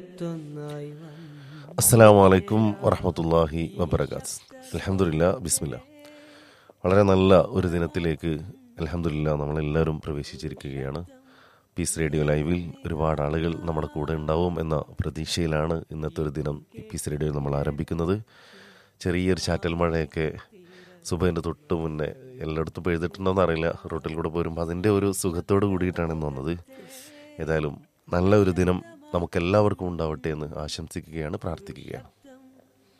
അസ്സാം വലൈക്കും വറഹമത്തല്ലാഹി വബർക്കാത്ത് അലഹമുല്ല ബിസ്മില്ല വളരെ നല്ല ഒരു ദിനത്തിലേക്ക് അലഹമുല്ല നമ്മളെല്ലാവരും പ്രവേശിച്ചിരിക്കുകയാണ് പീസ് റേഡിയോ ലൈവിൽ ഒരുപാട് ആളുകൾ നമ്മുടെ കൂടെ ഉണ്ടാവും എന്ന പ്രതീക്ഷയിലാണ് ഇന്നത്തെ ഒരു ദിനം ഈ പീസ് റേഡിയോ നമ്മൾ ആരംഭിക്കുന്നത് ചെറിയൊരു ചാറ്റൽ മഴയൊക്കെ സുബൈൻ്റെ തൊട്ട് മുന്നേ എല്ലായിടത്തും പെയ്തിട്ടുണ്ടോയെന്ന് അറിയില്ല റോട്ടിൽ കൂടെ പോരുമ്പോൾ അതിൻ്റെ ഒരു സുഖത്തോട് കൂടിയിട്ടാണ് ഇന്ന് വന്നത് ഏതായാലും നല്ല ഒരു ദിനം നമുക്കെല്ലാവർക്കും ഉണ്ടാവട്ടെ എന്ന് ആശംസിക്കുകയാണ് പ്രാർത്ഥിക്കുകയാണ്